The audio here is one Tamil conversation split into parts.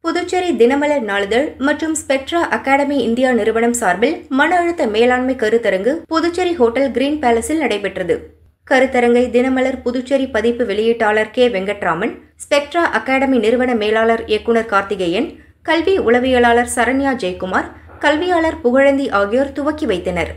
புதுச்சேரி தினமலர் நாளிதழ் மற்றும் ஸ்பெக்ட்ரா அகாடமி இந்தியா நிறுவனம் சார்பில் மன அழுத்த மேலாண்மை கருத்தரங்கு புதுச்சேரி ஹோட்டல் கிரீன் பேலஸில் நடைபெற்றது கருத்தரங்கை தினமலர் புதுச்சேரி பதிப்பு வெளியீட்டாளர் கே வெங்கட்ராமன் ஸ்பெக்ட்ரா அகாடமி நிறுவன மேலாளர் இயக்குநர் கார்த்திகேயன் கல்வி உளவியலாளர் சரண்யா ஜெயக்குமார் கல்வியாளர் புகழந்தி ஆகியோர் துவக்கி வைத்தனர்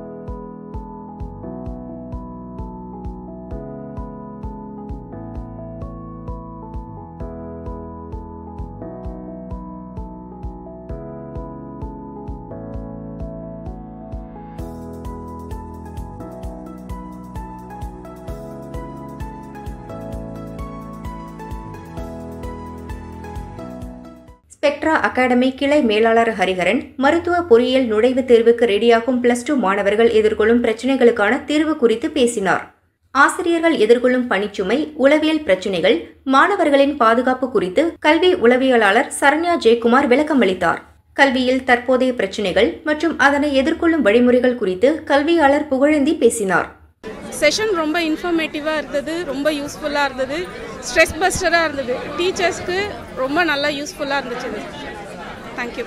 ஸ்பெக்ட்ரா அகாடமி கிளை மேலாளர் ஹரிஹரன் மருத்துவ பொறியியல் நுழைவுத் தேர்வுக்கு ரெடியாகும் பிளஸ் டூ மாணவர்கள் எதிர்கொள்ளும் பிரச்சினைகளுக்கான தீர்வு குறித்து பேசினார் ஆசிரியர்கள் எதிர்கொள்ளும் பணிச்சுமை உளவியல் பிரச்சினைகள் மாணவர்களின் பாதுகாப்பு குறித்து கல்வி உளவியலாளர் சரண்யா ஜெயக்குமார் விளக்கமளித்தார் கல்வியில் தற்போதைய பிரச்சினைகள் மற்றும் அதனை எதிர்கொள்ளும் வழிமுறைகள் குறித்து கல்வியாளர் புகழேந்தி பேசினார் செஷன் ரொம்ப இன்ஃபர்மேட்டிவாக இருந்தது ரொம்ப யூஸ்ஃபுல்லாக இருந்தது ஸ்ட்ரெஸ் பஸ்டராக இருந்தது டீச்சர்ஸ்க்கு ரொம்ப நல்லா யூஸ்ஃபுல்லாக இருந்துச்சு இது தேங்க்யூ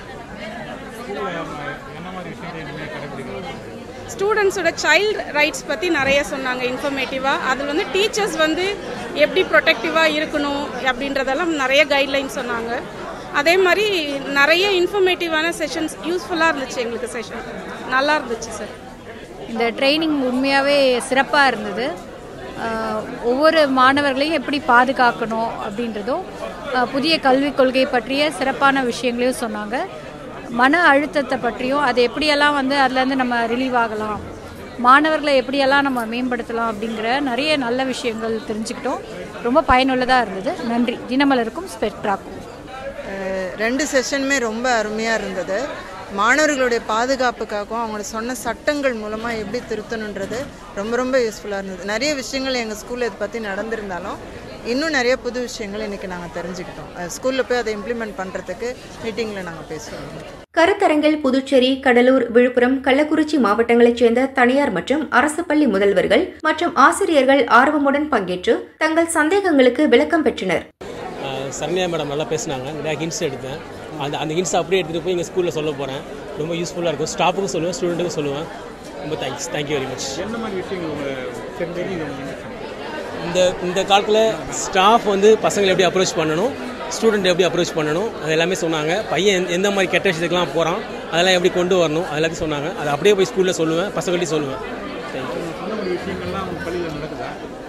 ஸ்டூடெண்ட்ஸோட சைல்டு ரைட்ஸ் பற்றி நிறைய சொன்னாங்க இன்ஃபர்மேட்டிவாக அதில் வந்து டீச்சர்ஸ் வந்து எப்படி ப்ரொடெக்டிவாக இருக்கணும் அப்படின்றதெல்லாம் நிறைய கைட்லைன் சொன்னாங்க அதே மாதிரி நிறைய இன்ஃபர்மேட்டிவான செஷன்ஸ் யூஸ்ஃபுல்லாக இருந்துச்சு எங்களுக்கு செஷன் நல்லா இருந்துச்சு சார் இந்த ட்ரைனிங் உண்மையாகவே சிறப்பாக இருந்தது ஆஹ் ஒவ்வொரு மாணவர்களையும் எப்படி பாதுகாக்கணும் அப்படின்றதும் ஆஹ் புதிய கல்விக் கொள்கை பற்றிய சிறப்பான விஷயங்களையும் சொன்னாங்க மன அழுத்தத்தை பற்றியும் அது எப்படியெல்லாம் வந்து அதுலேருந்து நம்ம ரிலீவ் ஆகலாம் மாணவர்களை எப்படியெல்லாம் நம்ம மேம்படுத்தலாம் அப்படிங்கிற நிறைய நல்ல விஷயங்கள் தெரிஞ்சுக்கிட்டோம் ரொம்ப பயனுள்ளதாக இருந்தது நன்றி தினமலருக்கும் ஸ்பெக்ட்ராக்கும் அஹ் ரெண்டு செஷனுமே ரொம்ப அருமையாக இருந்தது மாணவர்களுடைய பாதுகாப்புக்காகவும் அவங்க சொன்ன சட்டங்கள் மூலமாக எப்படி திருத்தணுன்றது ரொம்ப ரொம்ப யூஸ்ஃபுல்லாக இருந்தது நிறைய விஷயங்கள் எங்கள் ஸ்கூலில் இதை பற்றி நடந்திருந்தாலும் இன்னும் நிறைய புது விஷயங்கள் இன்றைக்கி நாங்கள் தெரிஞ்சுக்கிட்டோம் ஸ்கூலில் போய் அதை இம்ப்ளிமெண்ட் பண்ணுறதுக்கு மீட்டிங்கில் நாங்கள் பேசுவோம் கருத்தரங்கில் புதுச்சேரி கடலூர் விழுப்புரம் கள்ளக்குறிச்சி மாவட்டங்களைச் சேர்ந்த தனியார் மற்றும் அரசு பள்ளி முதல்வர்கள் மற்றும் ஆசிரியர்கள் ஆர்வமுடன் பங்கேற்று தங்கள் சந்தேகங்களுக்கு விளக்கம் பெற்றனர் ஆஹ் சரண்யா மேடம் நல்லா பேசினாங்க நிறையா ஹிண்ட்ஸ் எடுத்தேன் அந்த அந்த ஹிண்ட்ஸ் அப்படியே எடுத்துகிட்டு போய் எங்கள் ஸ்கூலில் சொல்ல போகிறேன் ரொம்ப யூஸ்ஃபுல்லாக இருக்கும் ஸ்டாஃபுக்கும் சொல்லுவேன் ஸ்டூடெண்ட்டுக்கும் சொல்லுவேன் ரொம்ப தேங்க்ஸ் தேங்க்யூ வெரி மச் என்ன மாதிரி விஷயங்கள் உங்களுக்கு தெரிஞ்சது இந்த உங்களுக்கு இந்த இந்த காலத்தில் ஸ்டாஃப் வந்து பசங்களை எப்படி அப்ரோச் பண்ணணும் ஸ்டூடெண்ட் எப்படி அப்ரோச் பண்ணணும் அது எல்லாமே சொன்னாங்க பையன் எந்த- எந்த மாதிரி கெட்ட விஷயத்துக்குலாம் போகிறான் அதெல்லாம் எப்படி கொண்டு வரணும் அது எல்லாத்தையும் சொன்னாங்க அதை அப்படியே போய் ஸ்கூலில் சொல்லுவேன் பசங்கள்ட்டையும் சொல்லுவேன் தேங்க்யூ சொன்ன மாதிரி விஷயங்கள்லாம் உங்கள் பள்ளியில் நடக்குதா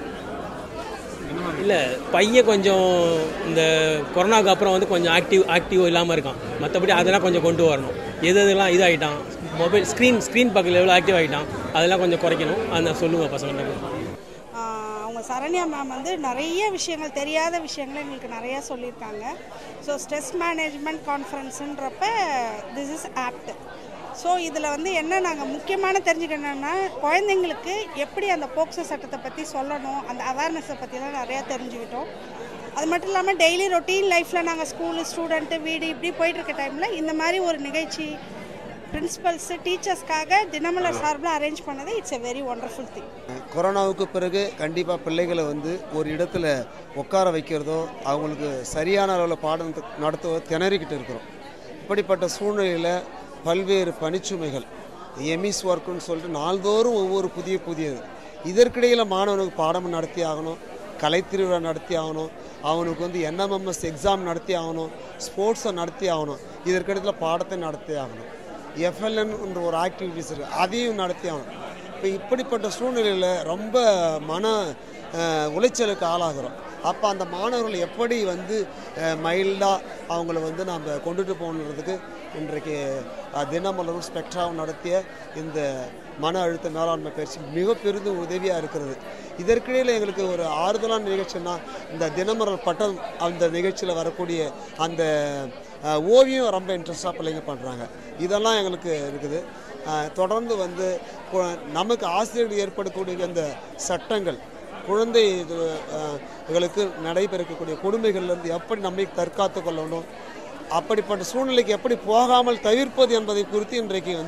என்ன மாதிரி இல்லை பையன் கொஞ்சம் இந்த கொரோனாக்கு அப்புறம் வந்து கொஞ்சம் ஆக்டிவ் ஆக்டிவ் இல்லாமல் இருக்கான் மற்றபடி அதெல்லாம் கொஞ்சம் கொண்டு வரணும் எது எதெல்லாம் இதாகிட்டான் மொபைல் ஸ்க்ரீன் ஸ்க்ரீன் பக்கத்தில் எவ்வளோ ஆக்டிவ் ஆகிட்டான் அதெல்லாம் கொஞ்சம் குறைக்கணும் அதை நான் சொல்லுவேன் பசங்கள்ட்ட ஆஹ் அவங்க சரண்யா மேம் வந்து நிறைய விஷயங்கள் தெரியாத விஷயங்களை எங்களுக்கு நிறையா சொல்லியிருக்காங்க ஸோ ஸ்ட்ரெஸ் மேனேஜ்மெண்ட் கான்ஃபரன்ஸுன்றப்ப திஸ் இஸ் ஆப்ட் ஸோ இதில் வந்து என்ன நாங்கள் முக்கியமான தெரிஞ்சுக்கணும்னா குழந்தைங்களுக்கு எப்படி அந்த போக்சோ சட்டத்தை பற்றி சொல்லணும் அந்த அவேர்னஸை பற்றிலாம் நிறையா தெரிஞ்சுக்கிட்டோம் அது மட்டும் இல்லாமல் டெய்லி ரொட்டீன் லைஃப்பில் நாங்கள் ஸ்கூலு ஸ்டூடெண்ட்டு வீடு இப்படி போயிட்டு இருக்க டைமில் இந்த மாதிரி ஒரு நிகழ்ச்சி பிரின்சிபல்ஸு டீச்சர்ஸ்க்காக தினமலர் சார்பில் அரேஞ்ச் பண்ணது it's a very wonderful thing கொரோனாவுக்கு பிறகு கண்டிப்பாக பிள்ளைகளை வந்து ஒரு இடத்துல உட்கார வைக்கிறதோ அவங்களுக்கு சரியான அளவில் பாடம் த- நடத்துவதோ திணறிக்கிட்டு இருக்கிறோம் இப்படிப்பட்ட சூழ்நிலையில் பல்வேறு பணிச்சுமைகள் எமிஸ் ஒர்க்குன்னு சொல்லிட்டு நாள்தோறும் ஒவ்வொரு புதிய புதியது இதற்கிடையில் மாணவனுக்கு பாடம் நடத்தி ஆகணும் கலைத்திருவிழா நடத்தி ஆகணும் அவனுக்கு வந்து என்எம்எம்எஸ் எக்ஸாம் நடத்தி ஆகணும் ஸ்போர்ட்ஸை நடத்தி ஆகணும் இதற்கிடத்தில் பாடத்தை நடத்தி ஆகணும் எஃப்எல்என்ற ஒரு ஆக்டிவிட்டிஸ் இருக்குது அதையும் நடத்தி ஆகணும் இப்போ இப்படிப்பட்ட சூழ்நிலையில் ரொம்ப மன அஹ், உளைச்சலுக்கு ஆளாகிறோம் அப்போ அந்த மாணவர்கள் எப்படி வந்து மைல்டாக அவங்கள வந்து நாம் கொண்டுட்டு போகணுன்றதுக்கு இன்றைக்கு அஹ், தினமலரும் ஸ்பெக்ட்ராவும் நடத்திய இந்த மன அழுத்த மேலாண்மை பயிற்சி மிக பெரிதும் உதவியாக இருக்கிறது இதற்கிடையில் எங்களுக்கு ஒரு ஆறுதலான நிகழ்ச்சின்னா இந்த தினமலர் பட்டம் அந்த நிகழ்ச்சியில் வரக்கூடிய அந்த அஹ், ஓவியம் ரொம்ப இன்ட்ரெஸ்டாக பிள்ளைங்க பண்ணுறாங்க இதெல்லாம் எங்களுக்கு இருக்குது அஹ், தொடர்ந்து வந்து கு- நமக்கு ஆசிரியர்கள் ஏற்படக்கூடிய அந்த சட்டங்கள் குழந்தை இது, அஹ், களுக்கு நடைபெறக்கூடிய கொடுமைகள்லேருந்து எப்படி நம்மை தற்காத்து கொள்ளணும் அப்படிப்பட்ட சூழ்நிலைக்கு எப்படி போகாமல் தவிர்ப்பது என்பதை குறித்து இன்றைக்கு வந்து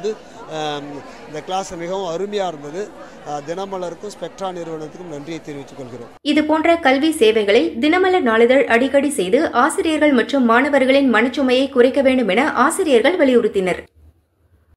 ஆம், இந்த கிளாஸ் மிகவும் அருமையாக இருந்தது ஆ, தினமலருக்கும் ஸ்பெக்ட்ரா நிறுவனத்துக்கும் நன்றியை தெரிவித்துக் கொள்கிறோம் இதுபோன்ற கல்வி சேவைகளை தினமலர் நாளிதழ் அடிக்கடி செய்து ஆசிரியர்கள் மற்றும் மாணவர்களின் மனச்சுமையை குறைக்க வேண்டும் என ஆசிரியர்கள் வலியுறுத்தினர்